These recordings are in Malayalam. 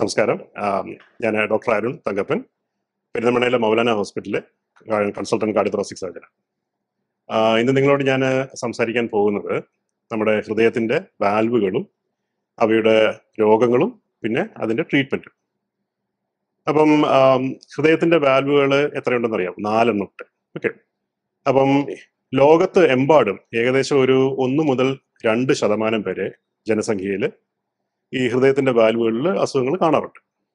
നമസ്കാരം ആം, ഞാൻ ഡോക്ടർ അരുൺ തങ്കപ്പൻ പെരുന്തമണ്ണയിലെ മൗലാന ഹോസ്പിറ്റലിലെ കൺസൾട്ടന്റ് കാർഡിയോറോസിക് സർജൻ ഇന്ന് നിങ്ങളോട് ഞാൻ സംസാരിക്കാൻ പോകുന്നത് നമ്മുടെ ഹൃദയത്തിന്റെ വാൽവുകളും അവയുടെ രോഗങ്ങളും പിന്നെ അതിന്റെ ട്രീറ്റ്മെന്റും അപ്പം ആം, ഹൃദയത്തിന്റെ വാൽവുകൾ എത്രയുണ്ടെന്ന് അറിയാം നാലെണ്ണം ഉണ്ട് ഓക്കെ അപ്പം ലോകത്ത് എമ്പാടും ഏകദേശം ഒരു ഒന്ന് മുതൽ രണ്ട് ശതമാനം വരെ ജനസംഖ്യയിൽ ഈ ഹൃദയത്തിന്റെ വാൽവുകളിൽ അസുഖങ്ങൾ കാണാറുണ്ട്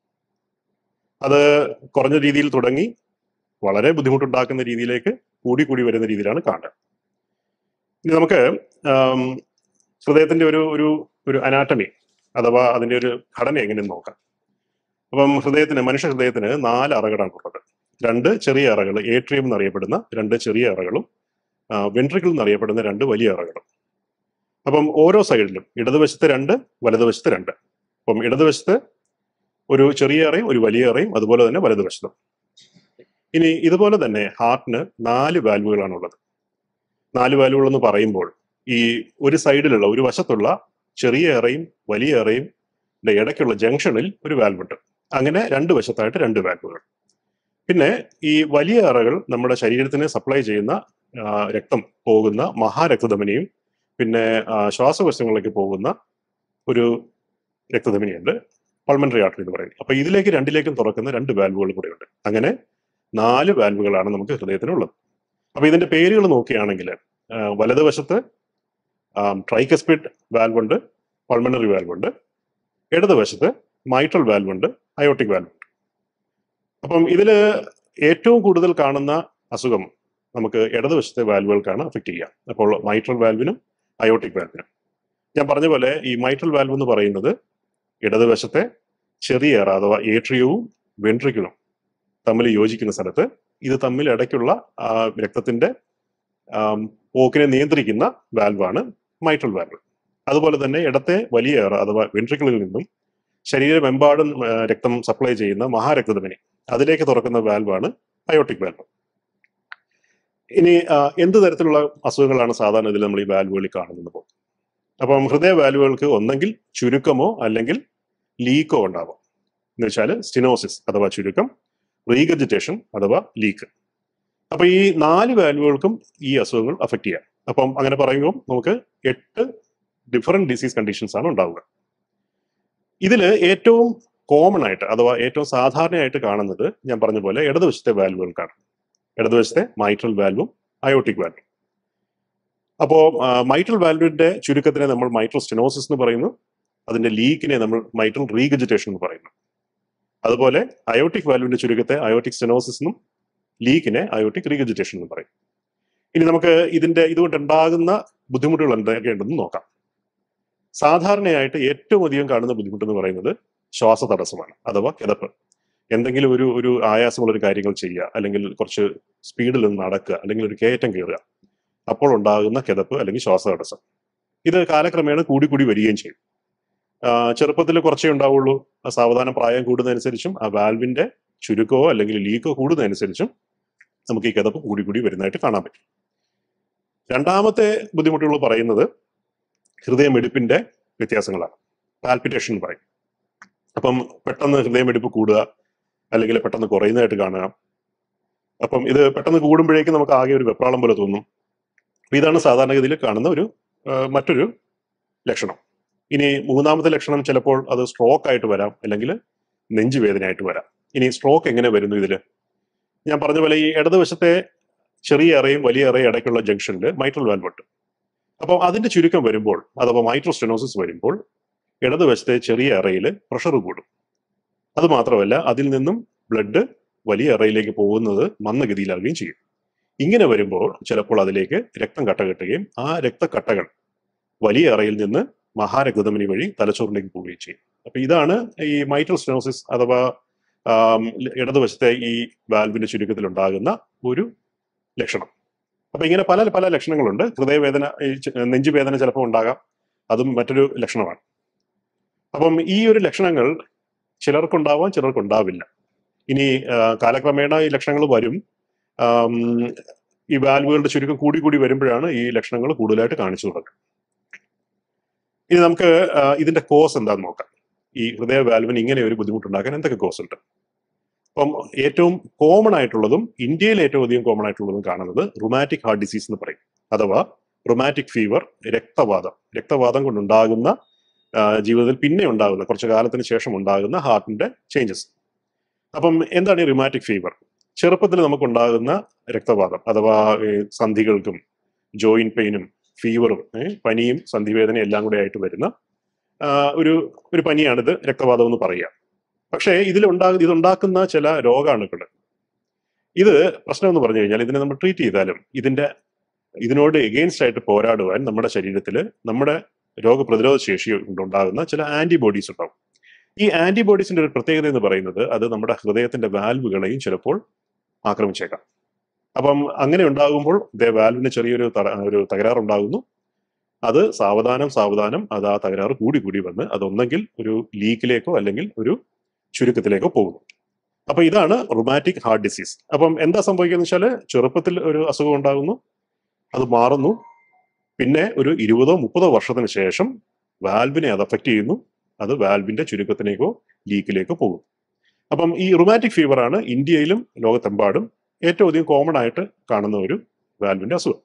അത് കുറഞ്ഞ രീതിയിൽ തുടങ്ങി വളരെ ബുദ്ധിമുട്ടുണ്ടാക്കുന്ന രീതിയിലേക്ക് കൂടി കൂടി വരുന്ന രീതിയിലാണ് കാണുക ഇനി നമുക്ക് ആം, ഹൃദയത്തിന്റെ ഒരു ഒരു ഒരു അനാട്ടമി അഥവാ അതിന്റെ ഒരു ഘടന എങ്ങനെയെന്ന് നോക്കാം അപ്പം ഹൃദയത്തിന് മനുഷ്യ ഹൃദയത്തിന് നാല് അറകളാണ് ഉള്ളത് രണ്ട് ചെറിയ അറകൾ ഏട്രിയം എന്നറിയപ്പെടുന്ന രണ്ട് ചെറിയ അറകളും വെൻട്രിക്കിൾ എന്നറിയപ്പെടുന്ന രണ്ട് വലിയ അറകളും അപ്പം ഓരോ സൈഡിലും ഇടതുവശത്ത് രണ്ട് വലതുവശത്ത് രണ്ട് അപ്പം ഇടതുവശത്ത് ഒരു ചെറിയ അറയും ഒരു വലിയ അറയും അതുപോലെ തന്നെ വലതുവശത്തും ഇനി ഇതുപോലെ തന്നെ ഹാർട്ടിന് നാല് വാൽവുകളാണ് ഉള്ളത് നാല് വാൽവുകൾ എന്ന് പറയുമ്പോൾ ഈ ഒരു സൈഡിലുള്ള ഒരു വശത്തുള്ള ചെറിയ അറയും വലിയ അറയും ന്റെ ഇടയ്ക്കുള്ള ജംഗ്ഷനിൽ ഒരു വാൽവ് ഉണ്ട് അങ്ങനെ രണ്ട് വശത്തായിട്ട് രണ്ട് വാൽവുകൾ പിന്നെ ഈ വലിയ അറകൾ നമ്മുടെ ശരീരത്തിന് സപ്ലൈ ചെയ്യുന്ന ആ, രക്തം പോകുന്ന മഹാരക്തധമനിയും പിന്നെ ആ, ശ്വാസകോശങ്ങളിലേക്ക് പോകുന്ന ഒരു രക്തധമനിയുണ്ട് പൾമണറി ആർട്ടറി എന്ന് പറയുന്നത് അപ്പൊ ഇതിലേക്ക് രണ്ടിലേക്കും തുറക്കുന്ന രണ്ട് വാൽവുകൾ കൂടെ ഉണ്ട് അങ്ങനെ നാല് വാൽവുകളാണ് നമുക്ക് ഹൃദയത്തിനുള്ളത് അപ്പൊ ഇതിന്റെ പേരുകൾ നോക്കുകയാണെങ്കിൽ ആ, വലതുവശത്ത് ട്രൈക്കസ്പിഡ് വാൽവ് ഉണ്ട് പൾമണറി വാൽവ് ഉണ്ട് ഇടതുവശത്ത് മൈട്രൽ വാൽവ് ഉണ്ട് അയോട്ടിക് വാൽവ് ഉണ്ട് അപ്പം ഇതില് ഏറ്റവും കൂടുതൽ കാണുന്ന അസുഖം നമുക്ക് ഇടതുവശത്തെ വാൽവുകൾക്കാണ് അഫക്റ്റ് ചെയ്യുക അപ്പോൾ മൈട്രൽ വാൽവിനും അയോട്ടിക് വാൽവിനും ഞാൻ പറഞ്ഞ പോലെ ഈ മൈട്രൽ വാൽവ് എന്ന് പറയുന്നത് ഇടതുവശത്തെ ചെറിയ അറ അഥവാ ഏട്രിയവും വെൻട്രിക്കിളും തമ്മിൽ യോജിക്കുന്ന സ്ഥലത്ത് ഇത് തമ്മിൽ ഇടയ്ക്കുള്ള ആ, രക്തത്തിന്റെ ആം, പോക്കിനെ നിയന്ത്രിക്കുന്ന വാൽവാണ് മൈട്രൽ വാൽവ് അതുപോലെ തന്നെ ഇടത്തെ വലിയ അറ അഥവാ വെൻട്രിക്കിളിൽ നിന്നും ശരീരമെമ്പാടും ആ, രക്തം സപ്ലൈ ചെയ്യുന്ന മഹാരക്തധമനി അതിലേക്ക് തുറക്കുന്ന വാൽവാണ് അയോട്ടിക് വാൽവ് ഇനി ആ, എന്ത് തരത്തിലുള്ള അസുഖങ്ങളാണ് സാധാരണ ഇതിൽ നമ്മൾ ഈ വാൽവുകളിൽ കാണുന്നത് ഇപ്പോൾ അപ്പം ഹൃദയ വാൽവുകൾക്ക് ഒന്നെങ്കിൽ ചുരുക്കമോ അല്ലെങ്കിൽ ലീക്കോ ഉണ്ടാവാം എന്ന് വെച്ചാൽ സ്റ്റിനോസിസ് അഥവാ ചുരുക്കം റീഗജിറ്റേഷൻ അഥവാ ലീക്ക് അപ്പൊ ഈ നാല് വാൽവുകൾക്കും ഈ അസുഖങ്ങൾ അഫക്റ്റ് ചെയ്യാം അപ്പം അങ്ങനെ പറയുമ്പോൾ നമുക്ക് എട്ട് ഡിഫറെന്റ് ഡിസീസ് കണ്ടീഷൻസ് ആണ് ഉണ്ടാവുക ഇതിൽ ഏറ്റവും കോമൺ ആയിട്ട് അഥവാ ഏറ്റവും സാധാരണയായിട്ട് കാണുന്നത് ഞാൻ പറഞ്ഞ പോലെ ഇടതുവശത്തെ വാൽവുകൾക്കാണ് ഇടതുവശത്തെ മൈട്രൽ വാൽവും അയോട്ടിക് വാൽവും അപ്പോൾ മൈട്രൽ വാൽവിന്റെ ചുരുക്കത്തിനെ നമ്മൾ മൈട്രൽ സ്റ്റെനോസിസ് എന്ന് പറയുന്നു അതിന്റെ ലീക്കിനെ നമ്മൾ മൈട്രൽ റീഗജിറ്റേഷൻ എന്ന് പറയുന്നു അതുപോലെ അയോട്ടിക് വാൽവിന്റെ ചുരുക്കത്തെ അയോട്ടിക് സ്റ്റെനോസിസ് എന്നും ലീക്കിനെ അയോട്ടിക് റീഗജിറ്റേഷൻ എന്ന് പറയും ഇനി നമുക്ക് ഇതിന്റെ ഇതുകൊണ്ടുണ്ടാകുന്ന ബുദ്ധിമുട്ടുകൾ എന്തൊക്കെയുണ്ടെന്ന് നോക്കാം സാധാരണയായിട്ട് ഏറ്റവും അധികം കാണുന്ന ബുദ്ധിമുട്ട് എന്ന് പറയുന്നത് ശ്വാസ തടസ്സമാണ് അഥവാ കിതപ്പ് എന്തെങ്കിലും ഒരു ഒരു ആയാസമുള്ള ഒരു കാര്യങ്ങൾ ചെയ്യുക അല്ലെങ്കിൽ കുറച്ച് സ്പീഡിൽ നിന്ന് നടക്കുക അല്ലെങ്കിൽ ഒരു കയറ്റം കയറുക അപ്പോൾ ഉണ്ടാകുന്ന കിതപ്പ് അല്ലെങ്കിൽ ശ്വാസതടസ്സം ഇത് കാലക്രമേണ കൂടി കൂടി വരികയും ചെയ്യും ചെറുപ്പത്തിൽ കുറച്ചേ ഉണ്ടാവുള്ളൂ ആ സാവധാനം പ്രായം കൂടുന്നതനുസരിച്ചും ആ വാൽവിന്റെ ചുരുക്കമോ അല്ലെങ്കിൽ ലീക്കോ കൂടുന്നതനുസരിച്ചും നമുക്ക് ഈ കിതപ്പ് കൂടി കൂടി വരുന്നതായിട്ട് കാണാൻ പറ്റും രണ്ടാമത്തെ ബുദ്ധിമുട്ടുകൾ പറയുന്നത് ഹൃദയമിടിപ്പിന്റെ വ്യത്യാസങ്ങളാണ് പാൽപിറ്റേഷൻ എന്ന് പറയും അപ്പം പെട്ടെന്ന് ഹൃദയമിടിപ്പ് കൂടുക അല്ലെങ്കിൽ പെട്ടെന്ന് കുറയുന്നതായിട്ട് കാണുക അപ്പം ഇത് പെട്ടെന്ന് കൂടുമ്പോഴേക്കും നമുക്ക് ആകെ ഒരു വെപ്രാളം പോലെ തോന്നും അപ്പൊ ഇതാണ് സാധാരണഗതിയിൽ കാണുന്ന ഒരു ആ, മറ്റൊരു ലക്ഷണം ഇനി മൂന്നാമത്തെ ലക്ഷണം ചിലപ്പോൾ അത് സ്ട്രോക്ക് ആയിട്ട് വരാം അല്ലെങ്കിൽ നെഞ്ചുവേദനയായിട്ട് വരാം ഇനി സ്ട്രോക്ക് എങ്ങനെ വരുന്നു ഇതിൽ ഞാൻ പറഞ്ഞ പോലെ ഈ ഇടതുവശത്തെ ചെറിയ അറയും വലിയ അറയും ഇടയ്ക്കുള്ള ജംഗ്ഷനിൽ മൈട്രൽ വാൽവ് ഉണ്ട് അപ്പോൾ അതിന്റെ ചുരുക്കം വരുമ്പോൾ അഥവാ മൈട്രൽ സ്റ്റെനോസിസ് വരുമ്പോൾ ഇടതുവശത്തെ ചെറിയ അറയിൽ പ്രഷർ കൂടും അത് മാത്രമല്ല അതിൽ നിന്നും ബ്ലഡ് വലിയ അറയിലേക്ക് പോകുന്നത് മന്ദഗതിയിലാകുകയും ചെയ്യും ഇങ്ങനെ വരുമ്പോൾ ചിലപ്പോൾ അതിലേക്ക് രക്തം കട്ടകെട്ടുകയും ആ രക്തക്കട്ടകൾ വലിയ അറയിൽ നിന്ന് മഹാരക്തധമനി വഴി തലച്ചോറിലേക്ക് പോവുകയും ചെയ്യും അപ്പൊ ഇതാണ് ഈ മൈട്രൽ സ്റ്റെനോസിസ് അഥവാ ആം, ഇടതുവശത്തെ ഈ വാൽവിന്റെ ചുരുക്കത്തിൽ ഉണ്ടാകുന്ന ഒരു ലക്ഷണം അപ്പൊ ഇങ്ങനെ പല പല ലക്ഷണങ്ങളുണ്ട് ഹൃദയവേദന ഈ ച- നെഞ്ചുവേദന ചിലപ്പോൾ ഉണ്ടാകാം അതും മറ്റൊരു ലക്ഷണമാണ് അപ്പം ഈ ഒരു ലക്ഷണങ്ങൾ ചിലർക്കുണ്ടാവാം ചിലർക്കുണ്ടാവില്ല ഇനി ആ, കാലക്രമേണ ഈ ലക്ഷണങ്ങൾ വരും ആം, ഈ വാൽവുകളുടെ ചുരുക്കം കൂടി കൂടി വരുമ്പോഴാണ് ഈ ലക്ഷണങ്ങൾ കൂടുതലായിട്ട് കാണിച്ചു തുടങ്ങുക ഇനി നമുക്ക് ആ, ഇതിന്റെ കോസ് എന്താന്ന് നോക്കാം ഈ ഹൃദയ വാൽവിന് ഇങ്ങനെ ഒരു ബുദ്ധിമുട്ടുണ്ടാക്കാൻ എന്തൊക്കെ കോസ് ഉണ്ട് അപ്പം ഏറ്റവും കോമൺ ആയിട്ടുള്ളതും ഇന്ത്യയിൽ ഏറ്റവും അധികം കോമൺ ആയിട്ടുള്ളതും കാണുന്നത് റുമാറ്റിക് ഹാർട്ട് ഡിസീസ് എന്ന് പറയും അഥവാ റുമാറ്റിക് ഫീവർ രക്തവാദം രക്തവാദം കൊണ്ടുണ്ടാകുന്ന ആ, ജീവിതത്തിൽ പിന്നെ ഉണ്ടാകുന്ന കുറച്ച് കാലത്തിന് ശേഷം ഉണ്ടാകുന്ന ഹാർട്ടിന്റെ ചേഞ്ചസ് അപ്പം എന്താണ് ഈ റിമാറ്റിക് ഫീവർ ചെറുപ്പത്തിൽ നമുക്കുണ്ടാകുന്ന രക്തവാദം അഥവാ ഈ സന്ധികൾക്കും ജോയിന്റ് പെയിനും ഫീവറും ഏ, പനിയും സന്ധിവേദനയും എല്ലാം കൂടെ ആയിട്ട് വരുന്ന ആ, ഒരു ഒരു പനിയാണിത് രക്തവാദം എന്ന് പറയുക പക്ഷേ ഇതിലുണ്ടാകുന്ന ഇതുണ്ടാക്കുന്ന ചില രോഗാണുക്കൾ ഇത് പ്രശ്നം എന്ന് പറഞ്ഞു കഴിഞ്ഞാൽ ഇതിനെ നമ്മൾ ട്രീറ്റ് ചെയ്താലും ഇതിന്റെ ഇതിനോട് എഗെയിൻസ്റ്റ് ആയിട്ട് പോരാടുവാൻ നമ്മുടെ ശരീരത്തിൽ നമ്മുടെ രോഗപ്രതിരോധ ശേഷി കൊണ്ടുണ്ടാകുന്ന ചില ആന്റിബോഡീസ് ഉണ്ടാവും ഈ ആന്റിബോഡീസിന്റെ ഒരു പ്രത്യേകത എന്ന് പറയുന്നത് അത് നമ്മുടെ ഹൃദയത്തിന്റെ വാൽവുകളെയും ചിലപ്പോൾ ആക്രമിച്ചേക്കാം അപ്പം അങ്ങനെ ഉണ്ടാകുമ്പോൾ ദേ വാൽവിന് ചെറിയൊരു തറ- ഒരു തകരാറുണ്ടാകുന്നു അത് സാവധാനം സാവധാനം അത് ആ തകരാറ് കൂടി കൂടി വന്ന് അതൊന്നെങ്കിൽ ഒരു ലീക്കിലേക്കോ അല്ലെങ്കിൽ ഒരു ചുരുക്കത്തിലേക്കോ പോകുന്നു അപ്പൊ ഇതാണ് റുമാറ്റിക് ഹാർട്ട് ഡിസീസ് അപ്പം എന്താ സംഭവിക്കുക വെച്ചാൽ ചെറുപ്പത്തിൽ ഒരു അസുഖം ഉണ്ടാകുന്നു അത് മാറുന്നു പിന്നെ ഒരു ഇരുപതോ മുപ്പതോ വർഷത്തിന് ശേഷം വാൽവിനെ അത് അഫക്റ്റ് ചെയ്യുന്നു അത് വാൽവിന്റെ ചുരുക്കത്തിലേക്കോ ലീക്കിലേക്കോ പോകും അപ്പം ഈ റുമാറ്റിക് ഫീവർ ആണ് ഇന്ത്യയിലും ലോകത്തെമ്പാടും ഏറ്റവും അധികം കോമൺ ആയിട്ട് കാണുന്ന ഒരു വാൽവിന്റെ അസുഖം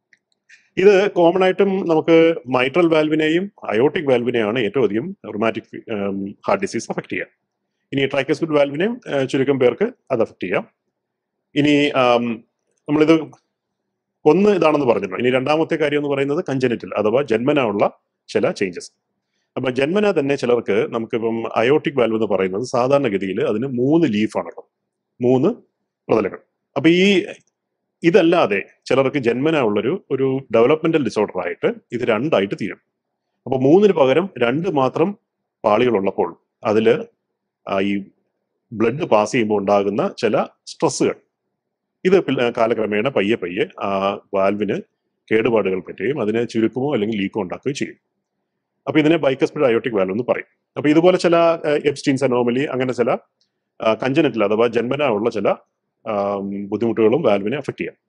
ഇത് കോമൺ ആയിട്ടും നമുക്ക് മൈട്രൽ വാൽവിനെയും അയോട്ടിക് വാൽവിനെയാണ് ഏറ്റവും അധികം റുമാറ്റിക് ഹാർട്ട് ഡിസീസ് അഫക്റ്റ് ചെയ്യുക ഇനി ട്രൈക്കസ്പിഡ് വാൽവിനെയും ഏഹ്, ചുരുക്കം പേർക്ക് അത് അഫക്റ്റ് ചെയ്യാം ഇനി ആം, നമ്മളിത് ഒന്ന് ഇതാണെന്ന് പറഞ്ഞല്ലോ ഇനി രണ്ടാമത്തെ കാര്യം എന്ന് പറയുന്നത് കഞ്ചനിറ്റൽ അഥവാ ജന്മന ഉള്ള ചില ചേഞ്ചസ് അപ്പൊ ജന്മന തന്നെ ചിലർക്ക് നമുക്കിപ്പം അയോട്ടിക് വാൽവ് എന്ന് പറയുന്നത് സാധാരണഗതിയിൽ അതിന് മൂന്ന് ലീഫാണല്ലോ മൂന്ന് പ്രതലങ്ങൾ അപ്പൊ ഈ ഇതല്ലാതെ ചിലർക്ക് ജന്മന ഉള്ളൊരു ഒരു ഡെവലപ്മെന്റൽ ഡിസോർഡർ ആയിട്ട് ഇത് രണ്ടായിട്ട് തീരും അപ്പൊ മൂന്നിന് പകരം രണ്ട് മാത്രം പാളികളുള്ളപ്പോൾ അതില് ആ ഈ ബ്ലഡ് പാസ് ചെയ്യുമ്പോൾ ഉണ്ടാകുന്ന ചില സ്ട്രെസ്സുകൾ ഇത് പിൽ- കാലക്രമേണ പയ്യെ പയ്യെ ആ വാൽവിന് കേടുപാടുകൾ പറ്റുകയും അതിനെ ചുരുക്കമോ അല്ലെങ്കിൽ ലീക്കോ ഉണ്ടാക്കുകയും ചെയ്യും അപ്പൊ ഇതിനെ ബൈക്കസ്പിഡ് അയോട്ടിക് വാൽവ് എന്ന് പറയും അപ്പൊ ഇതുപോലെ ചില എപ്സ്റ്റീൻസ് അനോമലി അങ്ങനെ ചില കഞ്ചനറ്റിൽ അഥവാ ജന്മന ഉള്ള ചില ആം, ബുദ്ധിമുട്ടുകളും വാൽവിനെ അഫക്ട് ചെയ്യാം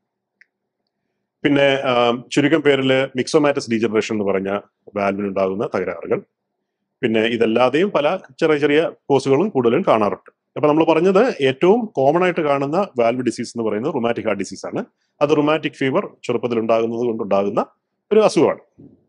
പിന്നെ ആം, ചുരുക്കം പേരിൽ മിക്സോമാറ്റസ് ഡീജനറേഷൻ എന്ന് പറഞ്ഞ വാൽവിനുണ്ടാകുന്ന തകരാറുകൾ പിന്നെ ഇതല്ലാതെയും പല ചെറിയ ചെറിയ കോസുകളും കൂടുതലും കാണാറുണ്ട് അപ്പൊ നമ്മൾ പറഞ്ഞത് ഏറ്റവും കോമൺ ആയിട്ട് കാണുന്ന വാൽവ് ഡിസീസ് എന്ന് പറയുന്നത് റുമാറ്റിക് ഹാർട്ട് ഡിസീസ് ആണ് അത് റുമാറ്റിക് ഫീവർ ചെറുപ്പത്തിൽ ഉണ്ടാകുന്നത് കൊണ്ടുണ്ടാകുന്ന ഒരു അസുഖമാണ്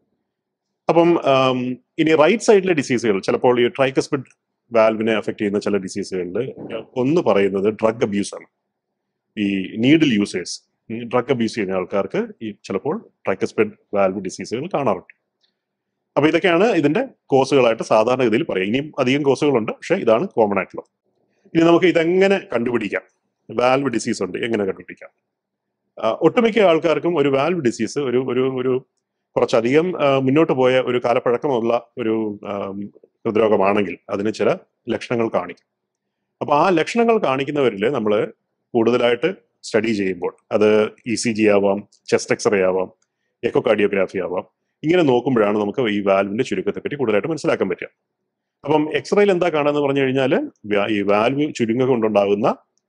അപ്പം ആം, ഇനി റൈറ്റ് സൈഡിലെ ഡിസീസുകൾ ചിലപ്പോൾ ഈ ട്രൈക്കസ്പിഡ് വാൽവിനെ അഫക്ട് ചെയ്യുന്ന ചില ഡിസീസുകളിൽ ഒന്ന് പറയുന്നത് ഡ്രഗ് അബ്യൂസ് ആണ് ഈ നീഡിൽ യൂസേഴ്സ് ഡ്രഗ് അബ്യൂസ് ചെയ്യുന്ന ആൾക്കാർക്ക് ഈ ചിലപ്പോൾ ട്രൈക്കസ്പിഡ് വാൽവ് ഡിസീസുകൾ കാണാറുണ്ട് അപ്പൊ ഇതൊക്കെയാണ് ഇതിന്റെ കോസുകളായിട്ട് സാധാരണഗതിയിൽ പറയാം ഇനിയും അധികം കോസുകളുണ്ട് പക്ഷേ ഇതാണ് കോമൺ ആയിട്ടുള്ളത് ഇനി നമുക്ക് ഇതെങ്ങനെ കണ്ടുപിടിക്കാം വാൽവ് ഡിസീസ് ഉണ്ട് എങ്ങനെ കണ്ടുപിടിക്കാം ആ, ഒട്ടുമിക്ക ആൾക്കാർക്കും ഒരു വാൽവ് ഡിസീസ് ഒരു ഒരു ഒരു കുറച്ചധികം ആ, മുന്നോട്ട് പോയ ഒരു കാലപ്പഴക്കമുള്ള ഒരു ആം, ഹൃദ്രോഗമാണെങ്കിൽ അതിന് ചില ലക്ഷണങ്ങൾ കാണിക്കും അപ്പൊ ആ ലക്ഷണങ്ങൾ കാണിക്കുന്നവരിൽ നമ്മൾ കൂടുതലായിട്ട് സ്റ്റഡി ചെയ്യുമ്പോൾ അത് ഇ സി ജി ആവാം ചെസ്റ്റ് എക്സ്റേ ആവാം എക്കോ കാർഡിയോഗ്രാഫി ആവാം ഇങ്ങനെ നോക്കുമ്പോഴാണ് നമുക്ക് ഈ വാൽവിന്റെ ചുരുക്കത്തെ പറ്റി കൂടുതലായിട്ട് മനസ്സിലാക്കാൻ പറ്റുക അപ്പം എക്സ്റേയിൽ എന്താ കാണാന്ന് പറഞ്ഞു കഴിഞ്ഞാൽ ഈ വാൽവ് ചുരുങ്ങ കൊണ്ടുണ്ടാകുന്ന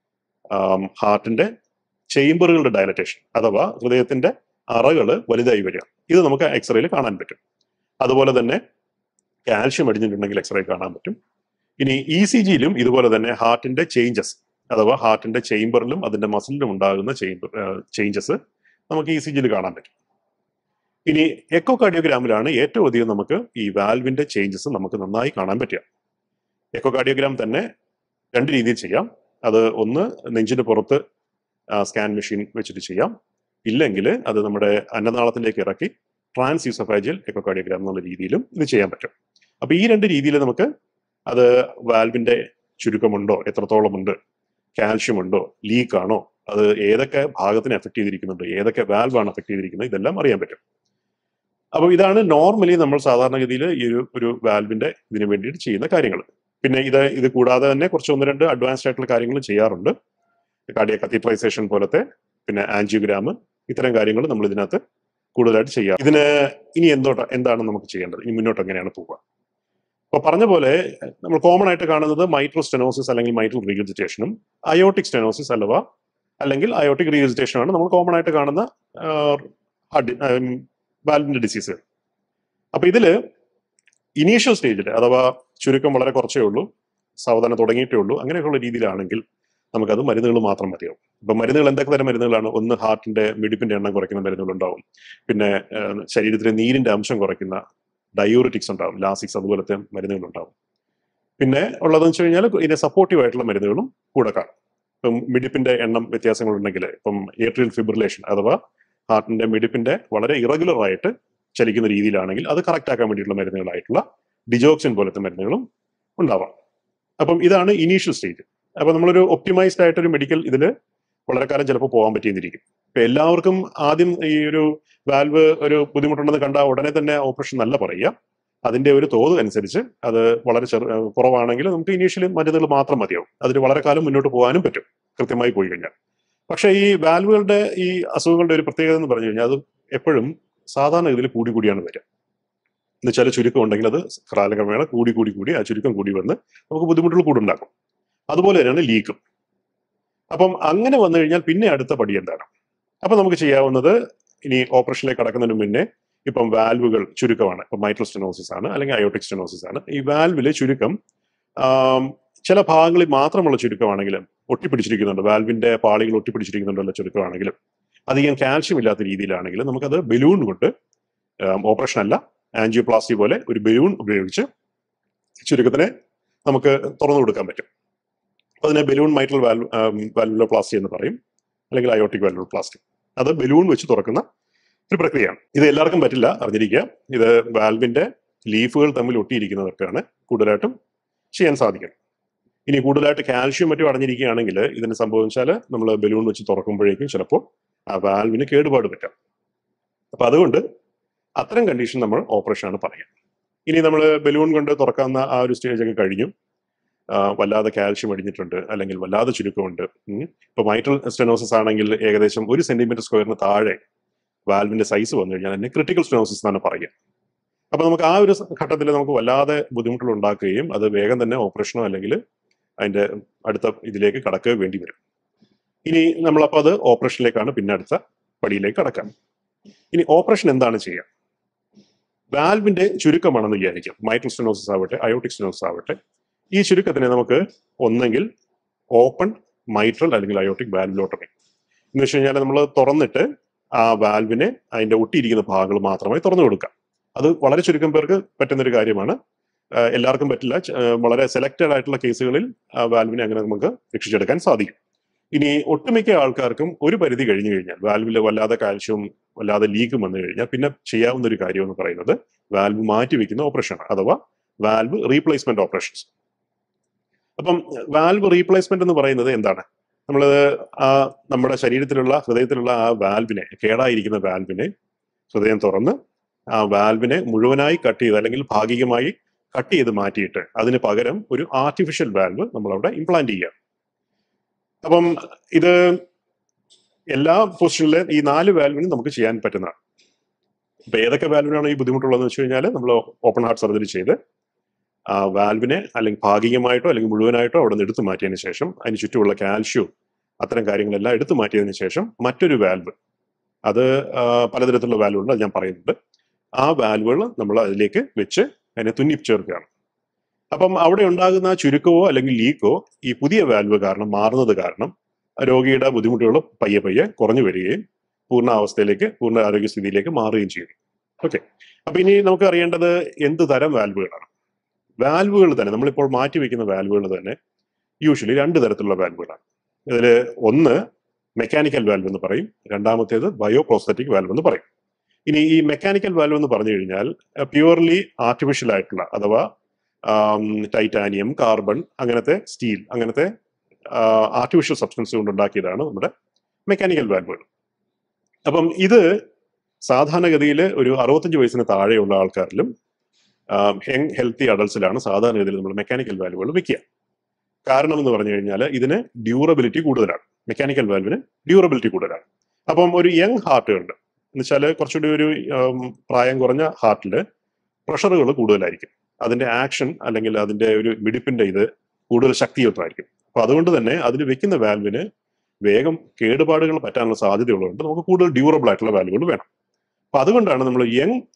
ഹാർട്ടിന്റെ ചേംബറുകളുടെ ഡയലറ്റേഷൻ അഥവാ ഹൃദയത്തിന്റെ അറകള് വലുതായി വരിക ഇത് നമുക്ക് എക്സ്റേയിൽ കാണാൻ പറ്റും അതുപോലെ തന്നെ കാൽഷ്യം അടിഞ്ഞിട്ടുണ്ടെങ്കിൽ എക്സ്റേ കാണാൻ പറ്റും ഇനി ഇ സി ജിയിലും ഇതുപോലെ തന്നെ ഹാർട്ടിന്റെ ചേഞ്ചസ് അഥവാ ഹാർട്ടിന്റെ ചേംബറിലും അതിന്റെ മസിലിലും ഉണ്ടാകുന്ന ചേംബർ ചേഞ്ചസ് നമുക്ക് ഇ സി ജിയിൽ കാണാൻ പറ്റും ഇനി എക്കോ കാർഡിയോഗ്രാമിലാണ് ഏറ്റവും അധികം നമുക്ക് ഈ വാൽവിന്റെ ചേഞ്ചസ് നമുക്ക് നന്നായി കാണാൻ പറ്റുക എക്കോ കാർഡിയോഗ്രാം തന്നെ രണ്ട് രീതിയിൽ ചെയ്യാം അത് ഒന്ന് നെഞ്ചിന് പുറത്ത് സ്കാൻ മെഷീൻ വെച്ചിട്ട് ചെയ്യാം ഇല്ലെങ്കിൽ അത് നമ്മുടെ അന്നനാളത്തിലേക്ക് ഇറക്കി ട്രാൻസ് യൂസഫാജിയൽ എക്കോ കാർഡിയോഗ്രാം എന്നുള്ള രീതിയിലും ഇത് ചെയ്യാൻ പറ്റും അപ്പൊ ഈ രണ്ട് രീതിയിൽ നമുക്ക് അത് വാൽവിന്റെ ചുരുക്കമുണ്ടോ എത്രത്തോളം ഉണ്ട് കാൽഷ്യം ഉണ്ടോ ലീക്ക് ആണോ അത് ഏതൊക്കെ ഭാഗത്തിന് എഫക്ട് ചെയ്തിരിക്കുന്നുണ്ട് ഏതൊക്കെ വാൽവാണ് എഫക്ട് ചെയ്തിരിക്കുന്നത് ഇതെല്ലാം അറിയാൻ പറ്റും അപ്പോൾ ഇതാണ് നോർമലി നമ്മൾ സാധാരണഗതിയിൽ ഈ ഒരു ഒരു വാൽവിന്റെ ഇതിനു വേണ്ടിയിട്ട് ചെയ്യുന്ന കാര്യങ്ങൾ പിന്നെ ഇത് ഇത് കൂടാതെ തന്നെ കുറച്ച് ഒന്ന് രണ്ട് അഡ്വാൻസ്ഡ് ആയിട്ടുള്ള കാര്യങ്ങൾ ചെയ്യാറുണ്ട് കാർഡിയ കത്തീട്രൈസേഷൻ പോലത്തെ പിന്നെ ആൻജിയോഗ്രാം ഇത്തരം കാര്യങ്ങൾ നമ്മൾ ഇതിനകത്ത് കൂടുതലായിട്ട് ചെയ്യാം ഇതിന് ഇനി എന്തോട്ട എന്താണ് നമുക്ക് ചെയ്യേണ്ടത് ഇനി മുന്നോട്ട് എങ്ങനെയാണ് പോവുക അപ്പൊ പറഞ്ഞ പോലെ നമ്മൾ കോമൺ ആയിട്ട് കാണുന്നത് മൈട്രോ സ്റ്റെനോസിസ് അല്ലെങ്കിൽ മൈട്രൽ റീഗിജിറ്റേഷനും അയോട്ടിക് സ്റ്റെനോസിസ് അഥവാ അല്ലെങ്കിൽ അയോട്ടിക് റീഗിജിറ്റേഷൻ ആണ് നമ്മൾ കോമൺ ആയിട്ട് കാണുന്ന വാൽവിന്റെ ഡിസീസ് അപ്പൊ ഇതില് ഇനീഷ്യൽ സ്റ്റേജിൽ അഥവാ ചുരുക്കം വളരെ കുറച്ചേ ഉള്ളൂ സാവധാനം തുടങ്ങിയിട്ടേ ഉള്ളൂ അങ്ങനെയൊക്കെയുള്ള രീതിയിലാണെങ്കിൽ നമുക്കത് മരുന്നുകൾ മാത്രം മതിയാവും ഇപ്പൊ മരുന്നുകൾ എന്തൊക്കെ തരം മരുന്നുകളാണ് ഒന്ന് ഹാർട്ടിന്റെ മിടിപ്പിന്റെ എണ്ണം കുറയ്ക്കുന്ന മരുന്നുകൾ ഉണ്ടാവും പിന്നെ ഏഹ്, ശരീരത്തിലെ നീരിന്റെ അംശം കുറയ്ക്കുന്ന ഡയോറിറ്റിക്സ് ഉണ്ടാവും ലാസിക്സ് അതുപോലത്തെ മരുന്നുകൾ ഉണ്ടാവും പിന്നെ ഉള്ളതെന്ന് വെച്ച് കഴിഞ്ഞാൽ ഇതിനെ സപ്പോർട്ടീവ് ആയിട്ടുള്ള മരുന്നുകളും കൂടെ കാണും ഇപ്പം മിടിപ്പിന്റെ എണ്ണം വ്യത്യാസങ്ങൾ ഉണ്ടെങ്കിൽ ഇപ്പം ഏട്രിയൽ ഫിബ്രിലേഷൻ അഥവാ ഹാർട്ടിന്റെ മിടിപ്പിന്റെ വളരെ ഇറഗുലർ ആയിട്ട് ചലിക്കുന്ന രീതിയിലാണെങ്കിൽ അത് കറക്റ്റ് ആക്കാൻ വേണ്ടിയിട്ടുള്ള മരുന്നുകളായിട്ടുള്ള ഡിജോക്സിൻ പോലത്തെ മരുന്നുകളും ഉണ്ടാവാം അപ്പം ഇതാണ് ഇനീഷ്യൽ സ്റ്റേജ് അപ്പൊ നമ്മളൊരു ഒപ്റ്റിമൈസ്ഡ് ആയിട്ടൊരു മെഡിക്കൽ ഇതിൽ വളരെ കാലം ചിലപ്പോൾ പോകാൻ പറ്റിയെന്നിരിക്കും ഇപ്പൊ എല്ലാവർക്കും ആദ്യം ഈ ഒരു വാൽവ് ഒരു ബുദ്ധിമുട്ടുണ്ടെന്ന് കണ്ടാൽ ഉടനെ തന്നെ ഓപ്പറേഷൻ നല്ല പറയുക അതിന്റെ ഒരു തോത് അനുസരിച്ച് അത് വളരെ ചെറു ഏഹ് കുറവാണെങ്കിൽ നമുക്ക് ഇനീഷ്യലി മരുന്നുകൾ മാത്രം മതിയാവും അതിന് വളരെ കാലം മുന്നോട്ട് പോകാനും പറ്റും കൃത്യമായി പോയി കഴിഞ്ഞാൽ പക്ഷേ ഈ വാൽവുകളുടെ ഈ അസുഖങ്ങളുടെ ഒരു പ്രത്യേകത എന്ന് പറഞ്ഞു കഴിഞ്ഞാൽ അത് എപ്പോഴും സാധാരണ ഇതിൽ കൂടി കൂടിയാണ് വരിക എന്ന് വെച്ചാൽ ചുരുക്കം ഉണ്ടെങ്കിൽ അത് കാലക്രമേണ കൂടി കൂടി കൂടി ആ ചുരുക്കം കൂടി വന്ന് നമുക്ക് ബുദ്ധിമുട്ടുകൾ കൂടുണ്ടാക്കും അതുപോലെ തന്നെയാണ് ലീക്കും അപ്പം അങ്ങനെ വന്നു കഴിഞ്ഞാൽ പിന്നെ അടുത്ത പടി എന്താണ് അപ്പൊ നമുക്ക് ചെയ്യാവുന്നത് ഇനി ഓപ്പറേഷനിലേക്ക് കടക്കുന്നതിന് മുന്നേ ഇപ്പം വാൽവുകൾ ചുരുക്കമാണ് ഇപ്പം മൈട്രൽ സ്റ്റെനോസിസ് ആണ് അല്ലെങ്കിൽ അയോട്ടിക് സ്റ്റെനോസിസ് ആണ് ഈ വാൽവിലെ ചുരുക്കം ആം, ചില ഭാഗങ്ങളിൽ മാത്രമുള്ള ചുരുക്കമാണെങ്കിലും ഒട്ടിപ്പിടിച്ചിരിക്കുന്നുണ്ട് വാൽവിന്റെ പാളികൾ ഒട്ടിപ്പിടിച്ചിരിക്കുന്നുണ്ടല്ലോ ചുരുക്കമാണെങ്കിലും അധികം കാൽഷ്യം ഇല്ലാത്ത രീതിയിലാണെങ്കിലും നമുക്കത് ബലൂൺ കൊണ്ട് ഓപ്പറേഷൻ അല്ല ആൻജിയോപ്ലാസ്റ്റി പോലെ ഒരു ബലൂൺ ഉപയോഗിച്ച് ചുരുക്കത്തിനെ നമുക്ക് തുറന്നു കൊടുക്കാൻ പറ്റും അപ്പൊ അതിനെ ബലൂൺ മൈട്രൽ വാൽവ് വാൽവുലോപ്ലാസ്റ്റി എന്ന് പറയും അല്ലെങ്കിൽ അയോട്ടിക് വാൽവുലോപ്ലാസ്റ്റി അത് ബലൂൺ വെച്ച് തുറക്കുന്ന ഒരു പ്രക്രിയയാണ് ഇത് എല്ലാവർക്കും പറ്റില്ല അറിഞ്ഞിരിക്കുക ഇത് വാൽവിന്റെ ലീഫുകൾ തമ്മിൽ ഒട്ടിയിരിക്കുന്നവർക്കാണ് കൂടുതലായിട്ടും ചെയ്യാൻ സാധിക്കുന്നത് ഇനി കൂടുതലായിട്ട് കാൽഷ്യം മറ്റും അടഞ്ഞിരിക്കുകയാണെങ്കിൽ ഇതിന് സംഭവിച്ചാൽ നമ്മൾ ബലൂൺ വെച്ച് തുറക്കുമ്പോഴേക്കും ചിലപ്പോൾ ആ വാൽവിന് കേടുപാട് പറ്റാം അപ്പൊ അതുകൊണ്ട് അത്തരം കണ്ടീഷൻ നമ്മൾ ഓപ്പറേഷൻ ആണ് പറയുക ഇനി നമ്മൾ ബലൂൺ കൊണ്ട് തുറക്കാവുന്ന ആ ഒരു സ്റ്റേജ് ഒക്കെ കഴിഞ്ഞു ആ, വല്ലാതെ കാൽഷ്യം അടിഞ്ഞിട്ടുണ്ട് അല്ലെങ്കിൽ വല്ലാതെ ചുരുക്കമുണ്ട് ഉം. ഇപ്പൊ മൈട്രൽ സ്റ്റെനോസിസ് ആണെങ്കിൽ ഏകദേശം ഒരു സെന്റിമീറ്റർ സ്ക്വയറിന് താഴെ വാൽവിന്റെ സൈസ് വന്നു കഴിഞ്ഞാൽ അതിനെ ക്രിട്ടിക്കൽ സ്റ്റെനോസിസ് എന്നാണ് പറയുക അപ്പൊ നമുക്ക് ആ ഒരു ഘട്ടത്തിൽ നമുക്ക് വല്ലാതെ ബുദ്ധിമുട്ടുകൾ ഉണ്ടാക്കുകയും അത് വേഗം തന്നെ ഓപ്പറേഷനോ അല്ലെങ്കിൽ അതിന്റെ അടുത്ത ഇതിലേക്ക് കടക്കുക വേണ്ടി വരും ഇനി നമ്മളപ്പോൾ അത് ഓപ്പറേഷനിലേക്കാണ് പിന്നെ അടുത്ത പടിയിലേക്ക് കടക്കാം ഇനി ഓപ്പറേഷൻ എന്താണ് ചെയ്യുക വാൽവിന്റെ ചുരുക്കമാണെന്ന് വിചാരിക്കാം മൈട്രൽ സ്റ്റെനോസിസ് ആവട്ടെ അയോട്ടിക് സ്റ്റെനോസിസ് ആവട്ടെ ഈ ചുരുക്കത്തിനെ നമുക്ക് ഒന്നെങ്കിൽ ഓപ്പൺ മൈട്രൽ അല്ലെങ്കിൽ അയോട്ടിക് വാൽവിലോട്ടമി എന്ന് വെച്ച് കഴിഞ്ഞാൽ നമ്മൾ തുറന്നിട്ട് ആ വാൽവിനെ അതിന്റെ ഒട്ടിയിരിക്കുന്ന ഭാഗങ്ങൾ മാത്രമായി തുറന്നു കൊടുക്കാം അത് വളരെ ചുരുക്കം പേർക്ക് പറ്റുന്ന ഒരു കാര്യമാണ് ആ, എല്ലാവർക്കും പറ്റില്ല ച- ആ, വളരെ സെലക്റ്റഡ് ആയിട്ടുള്ള കേസുകളിൽ ആ വാൽവിനെ അങ്ങനെ നമുക്ക് രക്ഷിച്ചെടുക്കാൻ സാധിക്കും ഇനി ഒട്ടുമിക്ക ആൾക്കാർക്കും ഒരു പരിധി കഴിഞ്ഞു കഴിഞ്ഞാൽ വാൽവിൽ വല്ലാതെ കാൽഷ്യവും വല്ലാതെ ലീക്കും വന്നു കഴിഞ്ഞാൽ പിന്നെ ചെയ്യാവുന്ന ഒരു കാര്യം എന്ന് പറയുന്നത് വാൽവ് മാറ്റി വെക്കുന്ന ഓപ്പറേഷനാണ് അഥവാ വാൽവ് റീപ്ലേസ്മെന്റ് ഓപ്പറേഷൻസ് അപ്പം വാൽവ് റീപ്ലേസ്മെന്റ് എന്ന് പറയുന്നത് എന്താണ് നമ്മൾ ആ നമ്മുടെ ശരീരത്തിലുള്ള ഹൃദയത്തിലുള്ള ആ വാൽവിനെ കേടായിരിക്കുന്ന വാൽവിനെ ഹൃദയം തുറന്ന് ആ വാൽവിനെ മുഴുവനായി കട്ട് ചെയ്ത് അല്ലെങ്കിൽ ഭാഗികമായി കട്ട് ചെയ്ത് മാറ്റിയിട്ട് അതിന് പകരം ഒരു ആർട്ടിഫിഷ്യൽ വാൽവ് നമ്മൾ അവിടെ ഇംപ്ലാന്റ് ചെയ്യുക അപ്പം ഇത് എല്ലാ പൊസിഷനിലെ ഈ നാല് വാൽവിനും നമുക്ക് ചെയ്യാൻ പറ്റുന്നതാണ് ഇപ്പൊ ഏതൊക്കെ വാൽവിനാണ് ഈ ബുദ്ധിമുട്ടുള്ളതെന്ന് വെച്ച് കഴിഞ്ഞാൽ നമ്മൾ ഓപ്പൺ ഹാർട്ട് സർജറി ചെയ്ത് ആ വാൽവിനെ അല്ലെങ്കിൽ ഭാഗികമായിട്ടോ അല്ലെങ്കിൽ മുഴുവനായിട്ടോ അവിടെ നിന്ന് എടുത്തു മാറ്റിയതിന് ശേഷം അതിന് ചുറ്റുമുള്ള കാൽഷ്യവും അത്തരം കാര്യങ്ങളെല്ലാം എടുത്തു മാറ്റിയതിന് ശേഷം മറ്റൊരു വാൽവ് അത് ആ, പലതരത്തിലുള്ള വാൽവുണ്ട് അത് ഞാൻ പറയുന്നുണ്ട് ആ വാൽവുകൾ നമ്മൾ അതിലേക്ക് വെച്ച് അതിനെ തുന്നി ചേർക്കുകയാണ് അപ്പം അവിടെ ഉണ്ടാകുന്ന ആ ചുരുക്കവോ അല്ലെങ്കിൽ ലീക്കോ ഈ പുതിയ വാൽവ് കാരണം മാറുന്നത് കാരണം രോഗിയുടെ ബുദ്ധിമുട്ടുകൾ പയ്യെ പയ്യെ കുറഞ്ഞു വരികയും പൂർണ്ണ അവസ്ഥയിലേക്ക് പൂർണ്ണ ആരോഗ്യസ്ഥിതിയിലേക്ക് മാറുകയും ചെയ്യുന്നു ഓക്കെ അപ്പൊ ഇനി നമുക്ക് അറിയേണ്ടത് എന്ത് തരം വാൽവുകളാണ് വാൽവുകൾ തന്നെ നമ്മളിപ്പോൾ മാറ്റി വെക്കുന്ന വാൽവുകൾ തന്നെ യൂഷ്വലി രണ്ട് തരത്തിലുള്ള വാൽവുകളാണ് ഇതിൽ ഒന്ന് മെക്കാനിക്കൽ വാൽവ് എന്ന് പറയും രണ്ടാമത്തേത് ബയോ പ്രോസ്തറ്റിക് വാൽവ് എന്ന് പറയും ഇനി ഈ മെക്കാനിക്കൽ വാൽവ് എന്ന് പറഞ്ഞു കഴിഞ്ഞാൽ പ്യുവർലി ആർട്ടിഫിഷ്യൽ ആയിട്ടുള്ള അഥവാ ടൈറ്റാനിയം കാർബൺ അങ്ങനത്തെ സ്റ്റീൽ അങ്ങനത്തെ ആർട്ടിഫിഷ്യൽ സബ്സ്റ്റൻസ് കൊണ്ട് ഉണ്ടാക്കിയതാണ് നമ്മുടെ മെക്കാനിക്കൽ വാൽവുകൾ അപ്പം ഇത് സാധാരണഗതിയിൽ ഒരു അറുപത്തഞ്ച് വയസ്സിന് താഴെയുള്ള ആൾക്കാരിലും യങ് ഹെൽത്തി അഡൾട്ട്സിലാണ് സാധാരണഗതിയിൽ നമ്മൾ മെക്കാനിക്കൽ വാൽവുകൾ വെക്കുക കാരണം എന്ന് പറഞ്ഞു കഴിഞ്ഞാൽ ഇതിന് ഡ്യൂറബിലിറ്റി കൂടുതലാണ് മെക്കാനിക്കൽ വാൽവിന് ഡ്യൂറബിലിറ്റി കൂടുതലാണ് അപ്പം ഒരു യങ് ഹാർട്ടുകളുണ്ട് എന്ന് വെച്ചാൽ കുറച്ചുകൂടി ഒരു ഉം, പ്രായം കുറഞ്ഞ ഹാർട്ടിൽ പ്രഷറുകൾ കൂടുതലായിരിക്കും അതിന്റെ ആക്ഷൻ അല്ലെങ്കിൽ അതിന്റെ ഒരു മിടിപ്പിന്റെ ഇത് കൂടുതൽ ശക്തിയുക്തമായിരിക്കും അപ്പൊ അതുകൊണ്ട് തന്നെ അതിന് വെക്കുന്ന വാൽവിന് വേഗം കേടുപാടുകൾ പറ്റാനുള്ള സാധ്യതയുള്ളതുകൊണ്ട് നമുക്ക് കൂടുതൽ ഡ്യൂറബിൾ ആയിട്ടുള്ള വാൽവുകൾ വേണം അപ്പൊ അതുകൊണ്ടാണ് നമ്മൾ യങ്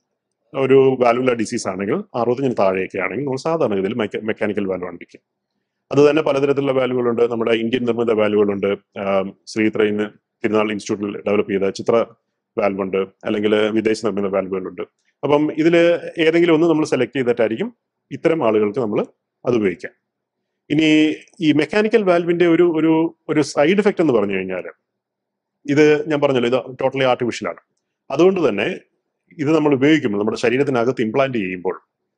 ഒരു വാൽവുല ഡിസീസ് ആണെങ്കിൽ അറുപത്തഞ്ചിന് താഴെയൊക്കെ ആണെങ്കിൽ നമ്മൾ സാധാരണഗതിയിൽ മെക്കാനിക്കൽ വാൽവാണ് വയ്ക്കുക അത് തന്നെ പലതരത്തിലുള്ള വാൽവുകളുണ്ട് നമ്മുടെ ഇന്ത്യൻ നിർമ്മിത വാൽവുകളുണ്ട് ആം, ശ്രീത്രയിന്ന് തിരുനാൾ ഇൻസ്റ്റിറ്റ്യൂട്ടിൽ ഡെവലപ്പ് ചെയ്ത ചിത്ര വാൽവുണ്ട് അല്ലെങ്കിൽ വിദേശ നിർമ്മിത വാൽവുകളുണ്ട് അപ്പം ഇതിൽ ഏതെങ്കിലും ഒന്ന് നമ്മൾ സെലക്ട് ചെയ്തിട്ടായിരിക്കും ഇത്തരം ആളുകൾക്ക് നമ്മൾ അത് ഉപയോഗിക്കാം ഇനി ഈ മെക്കാനിക്കൽ വാൽവിന്റെ ഒരു ഒരു ഒരു സൈഡ് എഫക്റ്റ് എന്ന് പറഞ്ഞു കഴിഞ്ഞാൽ ഇത് ഞാൻ പറഞ്ഞല്ലോ ഇത് ടോട്ടലി ആർട്ടിഫിഷ്യലാണ് അതുകൊണ്ട് തന്നെ ഇത് നമ്മൾ ഉപയോഗിക്കുമ്പോൾ നമ്മുടെ ശരീരത്തിനകത്ത് ഇംപ്ലാന്റ് ചെയ്യുമ്പോൾ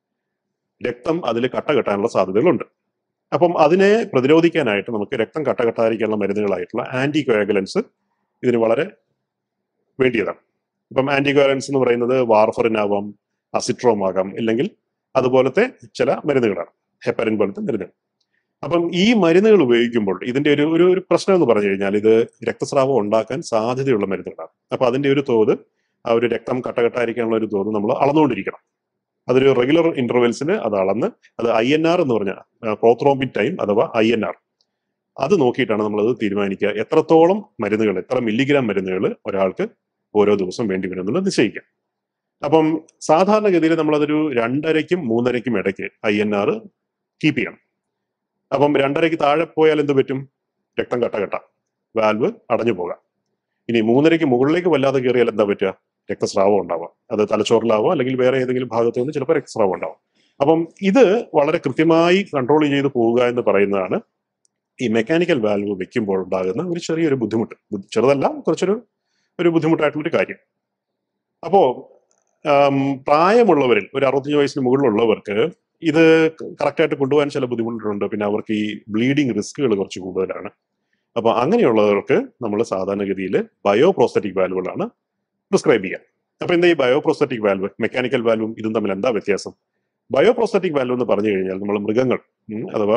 രക്തം അതിൽ കട്ട കെട്ടാനുള്ള സാധ്യതകളുണ്ട് അപ്പം അതിനെ പ്രതിരോധിക്കാനായിട്ട് നമുക്ക് രക്തം കട്ട കെട്ടാതിരിക്കാനുള്ള മരുന്നുകളായിട്ടുള്ള ആന്റി കോയാഗുലൻസ് ഇതിന് വളരെ വേണ്ടിയതാണ് ഇപ്പം ആന്റി കോയാഗുലൻസ് എന്ന് പറയുന്നത് വാർഫറിൻ ആവാം അസിട്രോം ആകാം ഇല്ലെങ്കിൽ അതുപോലത്തെ ചില മരുന്നുകളാണ് ഹെപ്പറിൻ പോലത്തെ മരുന്നുകൾ അപ്പം ഈ മരുന്നുകൾ ഉപയോഗിക്കുമ്പോൾ ഇതിന്റെ ഒരു ഒരു ഒരു പ്രശ്നം എന്ന് പറഞ്ഞു കഴിഞ്ഞാൽ ഇത് രക്തസ്രാവം ഉണ്ടാക്കാൻ സാധ്യതയുള്ള മരുന്നുകളാണ് അപ്പൊ അതിന്റെ ഒരു തോത് ആ ഒരു രക്തം കട്ടകെട്ടായിരിക്കാനുള്ള ഒരു തോത് നമ്മൾ അളന്നുകൊണ്ടിരിക്കണം അതൊരു റെഗുലർ ഇന്റർവെൽസിന് അത് അളന്ന് അത് ഐ എൻ ആർ എന്ന് പറഞ്ഞ പ്രോത്രോംബിൻ ടൈം അഥവാ ഐ എൻ ആർ അത് നോക്കിയിട്ടാണ് നമ്മളത് തീരുമാനിക്കുക എത്രത്തോളം മരുന്നുകൾ എത്ര മില്ലിഗ്രാം മരുന്നുകൾ ഒരാൾക്ക് ഓരോ ദിവസം വേണ്ടി വരുമെന്നുള്ളത് നിശ്ചയിക്കാം അപ്പം സാധാരണഗതിയിൽ നമ്മളതൊരു രണ്ടരയ്ക്കും മൂന്നരയ്ക്കും ഇടയ്ക്ക് ഐ എൻ ആർ കീപ്പ് ചെയ്യണം അപ്പം രണ്ടരയ്ക്ക് താഴെ പോയാൽ എന്ത് പറ്റും രക്തം കട്ട കെട്ട വാൽവ് അടഞ്ഞു പോകാം ഇനി മൂന്നരയ്ക്ക് മുകളിലേക്ക് വല്ലാതെ കയറിയാൽ എന്താ പറ്റുക രക്തസ്രാവം ഉണ്ടാവാം അത് തലച്ചോറിലാവാം അല്ലെങ്കിൽ വേറെ ഏതെങ്കിലും ഭാഗത്ത് നിന്ന് ചിലപ്പോൾ രക്തസ്രാവം ഉണ്ടാവും അപ്പം ഇത് വളരെ കൃത്യമായി കൺട്രോൾ ചെയ്ത് പോവുക എന്ന് പറയുന്നതാണ് ഈ മെക്കാനിക്കൽ വാൽവ് വെക്കുമ്പോൾ ഉണ്ടാകുന്ന ഒരു ചെറിയൊരു ബുദ്ധിമുട്ട് ബു- ചെറുതല്ല കുറച്ചൊരു ഒരു ബുദ്ധിമുട്ടായിട്ടുള്ളൊരു കാര്യം അപ്പോ ആം, പ്രായമുള്ളവരിൽ ഒരു അറുപത്തഞ്ച് വയസ്സിന് മുകളിലുള്ളവർക്ക് ഇത് കറക്റ്റായിട്ട് കൊണ്ടുപോകാൻ ചില ബുദ്ധിമുട്ടുണ്ട് പിന്നെ അവർക്ക് ഈ ബ്ലീഡിങ് റിസ്കുകൾ കുറച്ച് കൂടുതലാണ് അപ്പൊ അങ്ങനെയുള്ളവർക്ക് നമ്മൾ സാധാരണഗതിയിൽ ബയോ പ്രോസ്തറ്റിക് വാൽവുകളാണ് പ്രിസ്ക്രൈബ് ചെയ്യുക അപ്പൊ എന്താ ഈ ബയോ പ്രോസ്തറ്റിക് വാൽവ് മെക്കാനിക്കൽ വാൽവും ഇതും തമ്മിൽ എന്താ വ്യത്യാസം ബയോ പ്രോസ്തറ്റിക് വാൽവ് എന്ന് പറഞ്ഞു കഴിഞ്ഞാൽ നമ്മൾ മൃഗങ്ങൾ ഉം, അഥവാ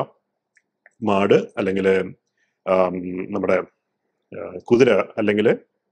മാട് അല്ലെങ്കിൽ നമ്മുടെ ആ, കുതിര അല്ലെങ്കിൽ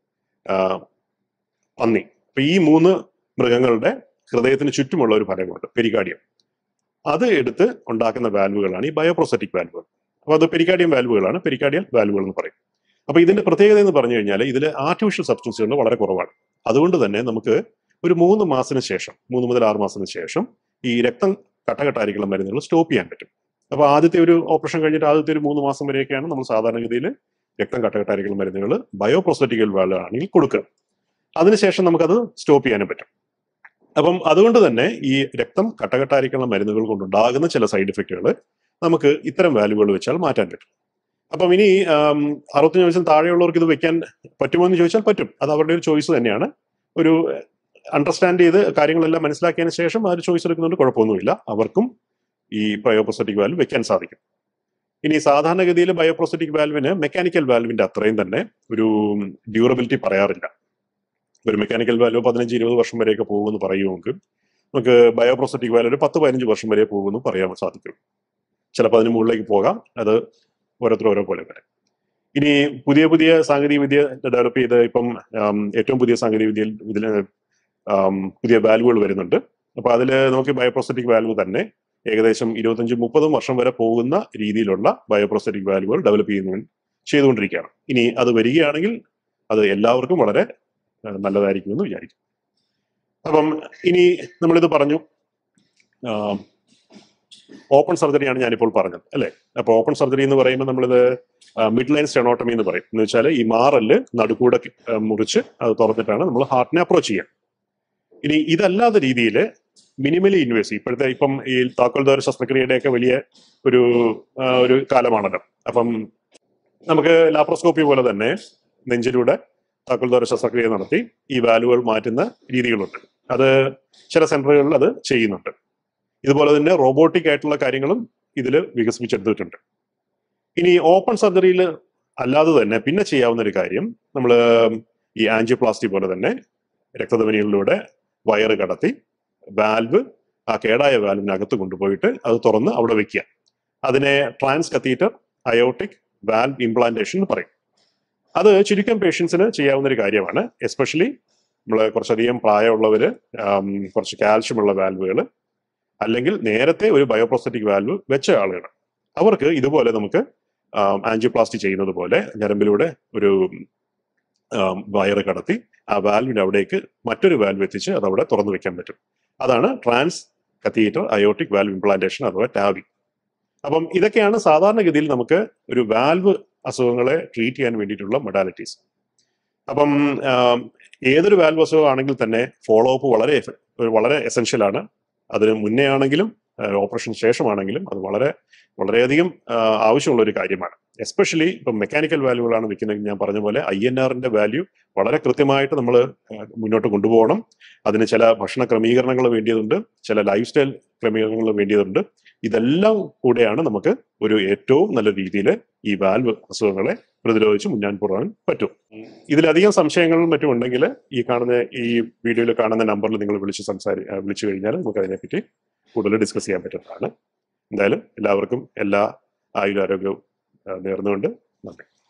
പന്നി അപ്പൊ ഈ മൂന്ന് മൃഗങ്ങളുടെ ഹൃദയത്തിന് ചുറ്റുമുള്ള ഒരു ഫലമുണ്ട് പെരികാർഡിയം അത് എടുത്ത് ഉണ്ടാക്കുന്ന വാൽവുകളാണ് ഈ ബയോപ്രോസറ്റിക് വാൽവുകൾ അപ്പൊ അത് പെരിക്കാർഡിയം വാൽവുകളാണ് പെരിക്കാർഡിയൽ വാൽവുകൾ എന്ന് പറയും അപ്പൊ ഇതിന്റെ പ്രത്യേകത എന്ന് പറഞ്ഞു കഴിഞ്ഞാൽ ഇതിൽ ആർട്ടിഫിഷ്യൽ സബ്സ്റ്റൻസുകൾ വളരെ കുറവാണ് അതുകൊണ്ട് തന്നെ നമുക്ക് ഒരു മൂന്ന് മാസത്തിന് ശേഷം മൂന്ന് മുതൽ ആറ് മാസത്തിന് ശേഷം ഈ രക്തം കട്ടകെട്ടായിരിക്കുള്ള മരുന്നുകൾ സ്റ്റോപ്പ് ചെയ്യാൻ പറ്റും അപ്പൊ ആദ്യത്തെ ഒരു ഓപ്പറേഷൻ കഴിഞ്ഞിട്ട് ആദ്യത്തെ ഒരു മൂന്ന് മാസം വരെയൊക്കെയാണ് നമ്മൾ സാധാരണഗതിയിൽ രക്തം കട്ടകെട്ടായിരിക്കുള്ള മരുന്നുകൾ ബയോപ്രോസ്തറ്റിക്കൽ വാൽവാണെങ്കിൽ കൊടുക്കുക അതിനുശേഷം നമുക്കത് സ്റ്റോപ്പ് ചെയ്യാനും പറ്റും അപ്പം അതുകൊണ്ട് തന്നെ ഈ രക്തം കട്ടകെട്ടായിരിക്കുള്ള മരുന്നുകൾ കൊണ്ടുണ്ടാകുന്ന ചില സൈഡ് എഫക്റ്റുകൾ നമുക്ക് ഇത്തരം വാല്യൂകൾ വെച്ചാൽ മാറ്റാൻ പറ്റും അപ്പം ഇനി ആം, അറുപത്തഞ്ച് വയസ്സിന് താഴെയുള്ളവർക്ക് ഇത് വെക്കാൻ പറ്റുമോ എന്ന് ചോദിച്ചാൽ പറ്റും അത് അവരുടെ ഒരു ചോയ്സ് തന്നെയാണ് ഒരു അണ്ടർസ്റ്റാൻഡ് ചെയ്ത് കാര്യങ്ങളെല്ലാം മനസ്സിലാക്കിയതിന് ശേഷം ആ ഒരു ചോയ്സ് എടുക്കുന്നതുകൊണ്ട് കുഴപ്പമൊന്നുമില്ല അവർക്കും ഈ ബയോപ്രോസ്തറ്റിക് വാൽവ് വെക്കാൻ സാധിക്കും ഇനി സാധാരണഗതിയിൽ ബയോപ്രോസ്തറ്റിക് വാൽവിന് മെക്കാനിക്കൽ വാൽവിന്റെ അത്രയും തന്നെ ഒരു ഡ്യൂറബിലിറ്റി പറയാറില്ല ഒരു മെക്കാനിക്കൽ വാൽവ് പതിനഞ്ച് ഇരുപത് വർഷം വരെയൊക്കെ പോകുമെന്ന് പറയുമെങ്കിൽ നമുക്ക് ബയോപ്രോസ്തറ്റിക് വാൽവ് ഒരു പത്ത് പതിനഞ്ച് വർഷം വരെ പോകുമെന്ന് പറയാൻ സാധിക്കും ചിലപ്പോൾ അതിന് മുകളിലേക്ക് പോകാം അത് ഓരോരുത്തർ ഓരോ പോലെ വരെ ഇനി പുതിയ പുതിയ സാങ്കേതിക വിദ്യ ഡെവലപ്പ് ചെയ്ത് ഇപ്പം ആം, ഏറ്റവും പുതിയ സാങ്കേതിക വിദ്യയിൽ ഇതിൽ ആം, പുതിയ വാൽവുകൾ വരുന്നുണ്ട് അപ്പൊ അതിൽ നമുക്ക് ബയോപ്രോസ്തറ്റിക് വാൽവ് തന്നെ ഏകദേശം ഇരുപത്തഞ്ച് മുപ്പതും വർഷം വരെ പോകുന്ന രീതിയിലുള്ള ബയോപ്രോസ്തറ്റിക് വാൽവുകൾ ഡെവലപ്പ് ചെയ്യുന്നു ചെയ്തുകൊണ്ടിരിക്കുകയാണ് ഇനി അത് വരികയാണെങ്കിൽ അത് എല്ലാവർക്കും വളരെ ആ, നല്ലതായിരിക്കുമെന്ന് വിചാരിക്കും അപ്പം ഇനി നമ്മളിത് പറഞ്ഞു ഓപ്പൺ സർജറിയാണ് ഞാനിപ്പോൾ പറഞ്ഞത് അല്ലെ അപ്പൊ ഓപ്പൺ സർജറി എന്ന് പറയുമ്പോൾ നമ്മളിത് മിഡ് ലൈൻ സ്റ്റെനോട്ടമി എന്ന് പറയും എന്ന് വെച്ചാൽ ഈ മാറല് നടുക്കൂടെ ആ, മുറിച്ച് അത് തുറന്നിട്ടാണ് നമ്മൾ ഹാർട്ടിനെ അപ്രോച്ച് ചെയ്യുക ഇനി ഇതല്ലാത്ത രീതിയിൽ മിനിമലി ഇൻവേസീവ് ഇപ്പോഴത്തെ ഇപ്പം ഈ താക്കോൽ ദ്വാര ശസ്ത്രക്രിയയുടെ ഒക്കെ വലിയ ഒരു ആ, ഒരു കാലമാണല്ലോ അപ്പം നമുക്ക് ലാപ്രോസ്കോപ്പി പോലെ തന്നെ നെഞ്ചിലൂടെ താക്കോൽ ദ്വാര ശസ്ത്രക്രിയ നടത്തി ഈ വാലുകൾ മാറ്റുന്ന രീതികളുണ്ട് അത് ചില സെന്ററുകളിൽ അത് ചെയ്യുന്നുണ്ട് ഇതുപോലെ തന്നെ റോബോട്ടിക് ആയിട്ടുള്ള കാര്യങ്ങളും ഇതിൽ വികസിപ്പിച്ചെടുത്തിട്ടുണ്ട് ഇനി ഓപ്പൺ സർജറിയിൽ അല്ലാതെ തന്നെ പിന്നെ ചെയ്യാവുന്ന ഒരു കാര്യം നമ്മൾ ഈ ആൻജിയോപ്ലാസ്റ്റി പോലെ തന്നെ രക്തധമനികളിലൂടെ വയറ് കടത്തി വാൽവ് ആ കേടായ വാൽവിനകത്ത് കൊണ്ടുപോയിട്ട് അത് തുറന്ന് അവിടെ വെക്കുക അതിനെ transcatheter aortic valve implantation എന്ന് പറയും അത് ചുരുക്കം പേഷ്യൻസിന് ചെയ്യാവുന്ന ഒരു കാര്യമാണ് എസ്പെഷ്യലി നമ്മൾ കുറച്ചധികം പ്രായമുള്ളവര് ആം, കുറച്ച് കാൽഷ്യം ഉള്ള വാൽവുകൾ അല്ലെങ്കിൽ നേരത്തെ ഒരു ബയോപ്രോസ്തറ്റിക് വാൽവ് വെച്ച ആളുകൾ അവർക്ക് ഇതുപോലെ നമുക്ക് ആൻജിയോപ്ലാസ്റ്റി ചെയ്യുന്നത് പോലെ ഞരമ്പിലൂടെ ഒരു ആം, വയറ് കടത്തി ആ വാൽവിന്റെ അവിടേക്ക് മറ്റൊരു വാൽവ് എത്തിച്ച് അത് അവിടെ തുറന്നു വെക്കാൻ പറ്റും അതാണ് trans transcatheter aortic valve implantation അഥവാ ടാബി അപ്പം ഇതൊക്കെയാണ് സാധാരണഗതിയിൽ നമുക്ക് ഒരു വാൽവ് അസുഖങ്ങളെ ട്രീറ്റ് ചെയ്യാൻ വേണ്ടിയിട്ടുള്ള മൊഡാലിറ്റീസ് അപ്പം ആം, ഏതൊരു വാൽവ് അസുഖമാണെങ്കിൽ തന്നെ ഫോളോ അപ്പ് വളരെ എഫ- വളരെ എസെൻഷ്യൽ ആണ് അതിന് മുന്നേ ആണെങ്കിലും ഓപ്പറേഷൻ ശേഷമാണെങ്കിലും അത് വളരെ വളരെയധികം ആ, ആവശ്യമുള്ള ഒരു കാര്യമാണ് എസ്പെഷ്യലി ഇപ്പം മെക്കാനിക്കൽ വാല്യൂകളാണ് വെക്കുന്നതെങ്കിൽ ഞാൻ പറഞ്ഞ പോലെ ഐ എൻ ആറിന്റെ വാല്യൂ വളരെ കൃത്യമായിട്ട് നമ്മൾ മുന്നോട്ട് കൊണ്ടുപോകണം അതിന് ചില ഭക്ഷണ ക്രമീകരണങ്ങൾ വേണ്ടിയതുണ്ട് ചില ലൈഫ് സ്റ്റൈൽ ക്രമീകരണങ്ങൾ വേണ്ടിയതുണ്ട് ഇതെല്ലാം കൂടെയാണ് നമുക്ക് ഒരു ഏറ്റവും നല്ല രീതിയിൽ ഈ വാൽവ് അസുഖങ്ങളെ പ്രതിരോധിച്ച് മുന്നാൻ പോകാൻ പറ്റും ഇതിലധികം സംശയങ്ങളും മറ്റും ഉണ്ടെങ്കിൽ ഈ കാണുന്ന ഈ വീഡിയോയിൽ കാണുന്ന നമ്പറിൽ നിങ്ങൾ വിളിച്ച് സംസാരി ആ, വിളിച്ചു കഴിഞ്ഞാൽ നമുക്ക് അതിനെപ്പറ്റി കൂടുതൽ ഡിസ്കസ് ചെയ്യാൻ പറ്റുന്നതാണ് എന്തായാലും എല്ലാവർക്കും എല്ലാ ആയുരാരോഗ്യവും ആ, നേർന്നുകൊണ്ട് നന്ദി